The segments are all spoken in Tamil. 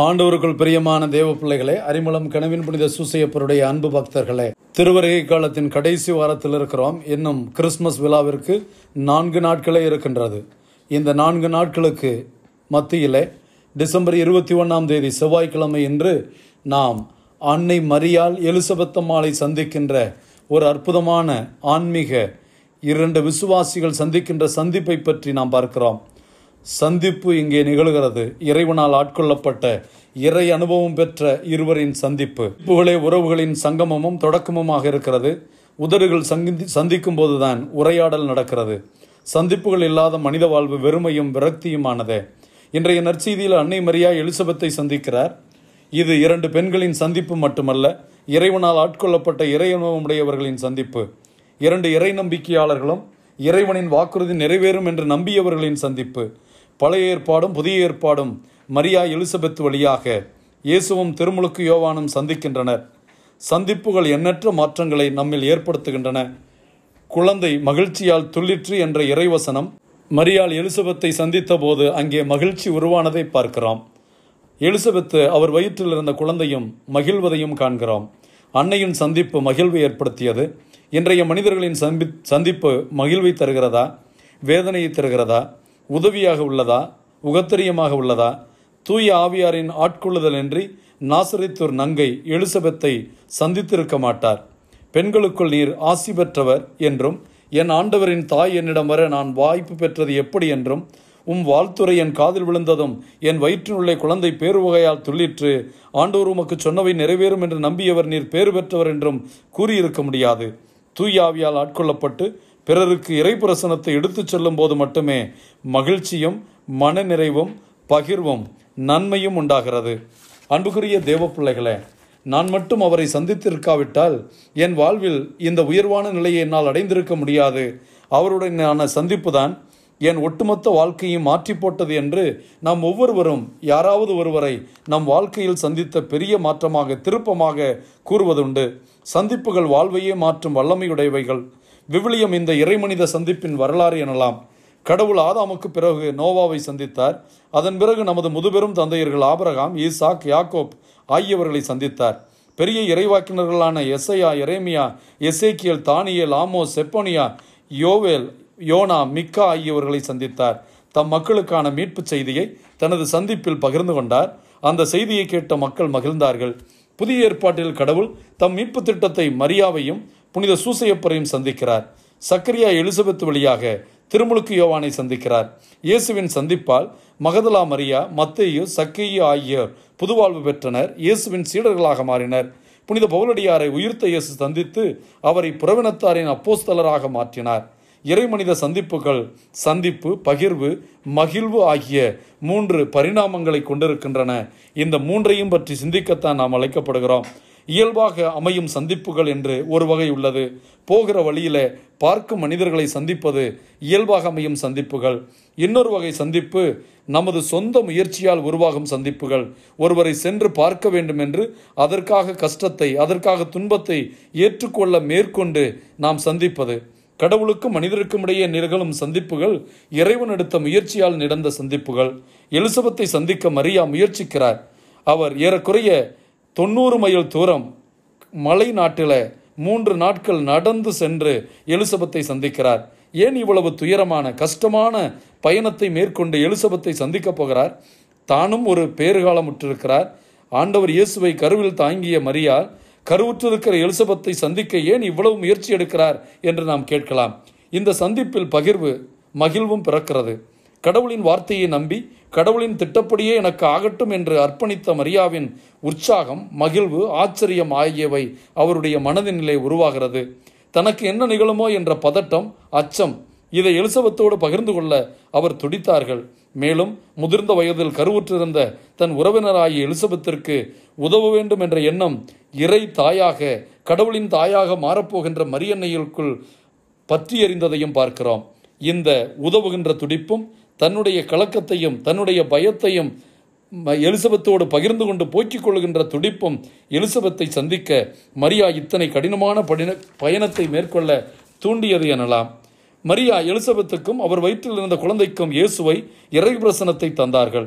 ஆண்டவருக்குள் பிரியமான தேவ பிள்ளைகளே அரிமளம் கனவின் புனித சூசையப்பருடைய அன்பு பக்தர்களே திருவருகை காலத்தின் கடைசி வாரத்தில் இருக்கிறோம் இன்னும் கிறிஸ்மஸ் விழாவிற்கு நான்கு நாட்களே இருக்கின்றது இந்த நான்கு நாட்களுக்கு மத்தியிலே டிசம்பர் இருபத்தி ஒன்றாம் தேதி செவ்வாய்க்கிழமை இன்று நாம் அன்னை மரியாள் எலிசபெத்தம்மாளை சந்திக்கின்ற ஒரு அற்புதமான ஆன்மீக இரண்டு விசுவாசிகள் சந்திக்கின்ற சந்திப்பை பற்றி நாம் பார்க்கிறோம் சந்திப்பு இங்கே நிகழ்கிறது இறைவனால் ஆட்கொள்ளப்பட்ட இறை அனுபவம் பெற்ற இருவரின் சந்திப்பு புகழே உறவுகளின் சங்கமமும் தொடக்கமுமாக இருக்கிறது உதடுகள் சந்தி சந்திக்கும் போதுதான் உரையாடல் நடக்கிறது சந்திப்புகள் இல்லாத மனித வாழ்வு வெறுமையும் விரக்தியுமானதே இன்றைய நற்செய்தியில் அன்னை மரியா எலிசபெத்தை சந்திக்கிறார் இது இரண்டு பெண்களின் சந்திப்பு மட்டுமல்ல இறைவனால் ஆட்கொள்ளப்பட்ட இறை அனுபவமுடையவர்களின் சந்திப்பு இரண்டு இறை நம்பிக்கையாளர்களும் இறைவனின் வாக்குறுதி நிறைவேறும் என்று நம்பியவர்களின் சந்திப்பு பழைய ஏற்பாடும் புதிய ஏற்பாடும் மரியா எலிசபெத் வழியாக இயேசுவும் திருமுழுக்கு யோவானும் சந்திக்கின்றனர் சந்திப்புகள் எண்ணற்ற மாற்றங்களை நம்மில் ஏற்படுத்துகின்றன குழந்தை மகிழ்ச்சியால் துள்ளிற்று என்ற இறைவசனம் மரியாள் எலிசபெத்தை சந்தித்த போது அங்கே மகிழ்ச்சி உருவானதை பார்க்கிறோம் எலிசபெத்து அவர் வயிற்றில் இருந்த குழந்தையும் மகிழ்வதையும் காண்கிறோம் அன்னையின் சந்திப்பு மகிழ்வை ஏற்படுத்தியது இன்றைய மனிதர்களின் சந்தி சந்திப்பு மகிழ்வை தருகிறதா வேதனையை தருகிறதா உதவியாக உள்ளதா உகத்தரியமாக உள்ளதா தூய ஆவியாரின் ஆட்கொள்ளுதல் இன்றி நாசரித்தூர் நங்கை எலிசபெத்தை சந்தித்திருக்க மாட்டார் பெண்களுக்குள் நீர் ஆசி பெற்றவர் என்றும் என் ஆண்டவரின் தாய் என்னிடம் வர நான் வாய்ப்பு பெற்றது எப்படி என்றும் உம் வாழ்த்துறை என் காதில் விழுந்ததும் என் வயிற்றினுள்ளே குழந்தை பேருவகையால் துள்ளிற்று ஆண்டவர் உமக்கு சொன்னவை நிறைவேறும் என்று நம்பியவர் நீர் பேறு பெற்றவர் என்றும் கூறியிருக்க முடியாது தூயாவியால் ஆட்கொள்ளப்பட்டு பிறருக்கு இறைப்பிரசனத்தை எடுத்துச் செல்லும் போது மட்டுமே மகிழ்ச்சியும் மனநிறைவும் பகிர்வும் நன்மையும் உண்டாகிறது அன்புக்குரிய தேவ பிள்ளைகளே நான் மட்டும் அவரை சந்தித்திருக்காவிட்டால் என் வாழ்வில் இந்த உயர்வான நிலையை என்னால் அடைந்திருக்க முடியாது அவருடனான சந்திப்பு தான் என் ஒட்டுமொத்த வாழ்க்கையை மாற்றி போட்டது என்று நாம் ஒவ்வொருவரும் யாராவது ஒருவரை நம் வாழ்க்கையில் சந்தித்த பெரிய மாற்றமாக திருப்பமாக கூறுவதுண்டு சந்திப்புகள் வாழ்வையே மாற்றும் வல்லமையுடையவைகள் விவிலியம் இந்த இறைமனித சந்திப்பின் வரலாறு எனலாம் கடவுள் ஆதாமுக்கு பிறகு நோவாவை சந்தித்தார் அதன் பிறகு நமது முதுபெரும் தந்தையர்கள் ஆபரகாம் ஈசாக் யாக்கோப் ஆகியவர்களை சந்தித்தார் பெரிய இறைவாக்கினர்களான எஸ்ஐயா எரேமியா எசேக்கியல் தானியல் ஆமோ செப்போனியா யோவேல் யோனா மிக்கா ஆகியவர்களை சந்தித்தார் தம் மக்களுக்கான மீட்புச் செய்தியை தனது சந்திப்பில் பகிர்ந்து கொண்டார் அந்த செய்தியை கேட்ட மக்கள் மகிழ்ந்தார்கள் புதிய ஏற்பாட்டில் கடவுள் தம் மீட்பு திட்டத்தை மரியாவையும் புனித சூசையப்பரையும் சந்திக்கிறார் சக்கரியா எலிசபெத் வழியாக திருமுழுக்கு யோவானை சந்திக்கிறார் இயேசுவின் சந்திப்பால் மகதலா மரியா மத்தேயு சக்கேயு ஆகியோர் புதுவாழ்வு பெற்றனர் இயேசுவின் சீடர்களாக மாறினர் புனித பவுலடியாரை உயிர்த்த இயேசு சந்தித்து அவரை புறவினத்தாரின் அப்போஸ்தலராக மாற்றினார் இறைமனித சந்திப்புகள் சந்திப்பு பகிர்வு மகிழ்வு ஆகிய மூன்று பரிணாமங்களை கொண்டிருக்கின்றன இந்த மூன்றையும் பற்றி சிந்திக்கத்தான் நாம் அழைக்கப்படுகிறோம் இயல்பாக அமையும் சந்திப்புகள் என்று ஒரு வகை உள்ளது போகிற வழியில பார்க்கும் மனிதர்களை சந்திப்பது இயல்பாக அமையும் சந்திப்புகள் இன்னொரு வகை சந்திப்பு நமது சொந்த முயற்சியால் உருவாகும் சந்திப்புகள் ஒருவரை சென்று பார்க்க வேண்டும் என்று அதற்காக கஷ்டத்தை அதற்காக துன்பத்தை ஏற்றுக்கொள்ள மேற்கொண்டு நாம் சந்திப்பது கடவுளுக்கும் மனிதருக்கும் இடையே நிகழும் சந்திப்புகள் இறைவன் எடுத்த முயற்சியால் நடந்த சந்திப்புகள் எலிசபெத்தை சந்திக்க மரியா முயற்சிக்கிறார் அவர் ஏறக்குறைய தொண்ணூறு மைல் தூரம் மலை நாட்டில மூன்று நாட்கள் நடந்து சென்று எலிசபெத்தை சந்திக்கிறார் ஏன் இவ்வளவு துயரமான கஷ்டமான பயணத்தை மேற்கொண்டு எலிசபெத்தை சந்திக்கப் போகிறார் தானும் ஒரு பேறுகாலமுற்றிருக்கிறார் ஆண்டவர் இயேசுவை கருவில் தாங்கிய மரியாள் கருவுற்றிருக்கிற எலிசபெத்தை சந்திக்க ஏன் இவ்வளவு முயற்சி எடுக்கிறார் என்று நாம் கேட்கலாம் இந்த சந்திப்பில் பகிர்வு மகிழ்வும் பிறக்கிறது கடவுளின் வார்த்தையை நம்பி கடவுளின் திட்டப்படியே எனக்கு ஆகட்டும் என்று அர்ப்பணித்த மரியாவின் உற்சாகம் மகிழ்வு ஆச்சரியம் ஆகியவை அவருடைய மனதினிலே உருவாகிறது தனக்கு என்ன நிகழுமோ என்ற பதட்டம் அச்சம் இதை எலிசபெத்தோடு பகிர்ந்து கொள்ள அவர் துடித்தார்கள் மேலும் முதிர்ந்த வயதில் கருவுற்றிருந்த தன் உறவினராகிய எலிசபெத்திற்கு உதவ வேண்டும் என்ற எண்ணம் இறை தாயாக கடவுளின் தாயாக மாறப்போகின்ற மரியன்னையிற்குள் பற்றி எறிந்ததையும் பார்க்கிறோம் இந்த உதவுகின்ற துடிப்பும் தன்னுடைய கலக்கத்தையும் தன்னுடைய பயத்தையும் எலிசபெத்தோடு பகிர்ந்து கொண்டு போக்கிக் கொள்கின்ற துடிப்பும் எலிசபெத்தை சந்திக்க மரியா இத்தனை கடினமான படின பயணத்தை மேற்கொள்ள தூண்டியது எனலாம் மரியா எலிசபெத்துக்கும் அவர் வயிற்றில் இருந்த குழந்தைக்கும் இயேசுவை இறை பிரசனத்தை தந்தார்கள்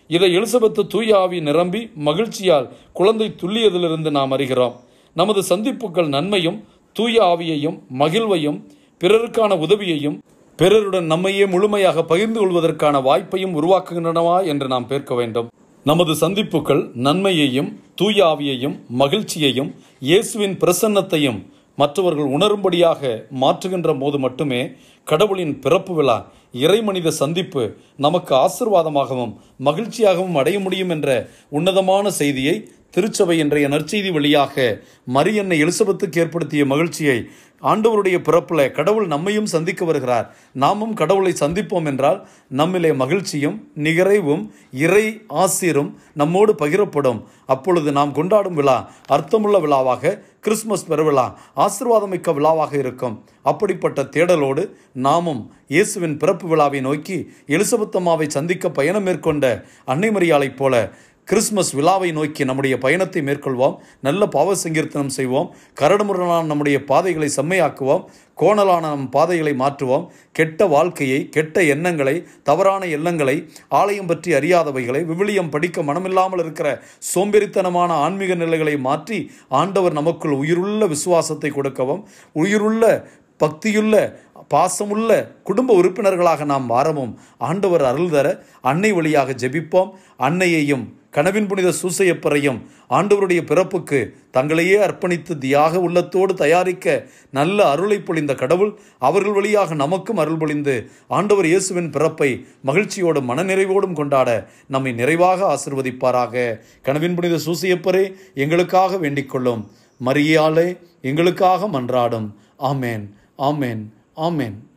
இதை எலிசபெத்து தூய ஆவி நிரம்பி மகிழ்ச்சியால் குழந்தை துள்ளியதிலிருந்து நாம் அறிகிறோம் நமது சந்திப்புகள் நன்மையும் தூய ஆவியையும் மகிழ்வையும் பிறருக்கான உதவியையும் பிறருடன் நம்மையே முழுமையாக பகிர்ந்து கொள்வதற்கான வாய்ப்பையும் உருவாக்குகின்றனவா என்று நாம் பேர்க்க வேண்டும் நமது சந்திப்புகள் நன்மையையும் தூய ஆவியையும் மகிழ்ச்சியையும் இயேசுவின் பிரசன்னத்தையும் மற்றவர்கள் உணரும்படியாக மாற்றுகின்ற போது மட்டுமே கடவுளின் பிறப்பு விழா இறைமனித சந்திப்பு நமக்கு ஆசிர்வாதமாகவும் மகிழ்ச்சியாகவும் அடைய முடியும் என்ற உன்னதமான செய்தியை திருச்சபை இன்றைய நற்செய்தி வழியாக மரியன்னை எலிசபெத்துக்கு ஏற்படுத்திய மகிழ்ச்சியை ஆண்டவருடைய பிறப்புல கடவுள் நம்மையும் சந்திக்க வருகிறார் நாமும் கடவுளை சந்திப்போம் என்றால் நம்மிலே மகிழ்ச்சியும் நிகரைவும் இறை ஆசிரும் நம்மோடு பகிரப்படும் அப்பொழுது நாம் கொண்டாடும் விழா அர்த்தமுள்ள விழாவாக கிறிஸ்துமஸ் பெருவிழா ஆசிர்வாதமிக்க விழாவாக இருக்கும் அப்படிப்பட்ட தேடலோடு நாமும் இயேசுவின் பிறப்பு விழாவை நோக்கி எலிசபெத்தம்மாவை சந்திக்க பயணம் மேற்கொண்ட அன்னை மரியாளைப் போல கிறிஸ்மஸ் விழாவை நோக்கி நம்முடைய பயணத்தை மேற்கொள்வோம் நல்ல பாவ சங்கீர்த்தனம் செய்வோம் கரடுமுரடான நம்முடைய பாதைகளை செம்மையாக்குவோம் கோணலான நம் பாதைகளை மாற்றுவோம் கெட்ட வாழ்க்கையை கெட்ட எண்ணங்களை தவறான எண்ணங்களை ஆலயம் பற்றி அறியாதவைகளை விவிலியம் படிக்க மனமில்லாமல் இருக்கிற சோம்பேறித்தனமான ஆன்மீக நிலைகளை மாற்றி ஆண்டவர் நமக்குள் உயிருள்ள விசுவாசத்தை கொடுக்கவும் உயிருள்ள பக்தியுள்ள பாசமுள்ள குடும்ப உறுப்பினர்களாக நாம் மாறவும் ஆண்டவர் அருள் தர அன்னை வழியாக ஜெபிப்போம் அன்னையையும் கனவின் புனித சூசையப்பரையும் ஆண்டவருடைய பிறப்புக்கு தங்களையே அர்ப்பணித்து தியாக உள்ளத்தோடு தயாரிக்க நல்ல அருளை பொழிந்த கடவுள் அவர்கள் வழியாக நமக்கும் அருள் பொழிந்து ஆண்டவர் இயேசுவின் பிறப்பை மகிழ்ச்சியோடும் மனநிறைவோடும் கொண்டாட நம்மை நிறைவாக ஆசிர்வதிப்பாராக கனவின் புனித சூசையப்பரே எங்களுக்காக வேண்டிக் கொள்ளும் மரியாலே எங்களுக்காக மன்றாடும் ஆமேன் ஆமேன் ஆமேன்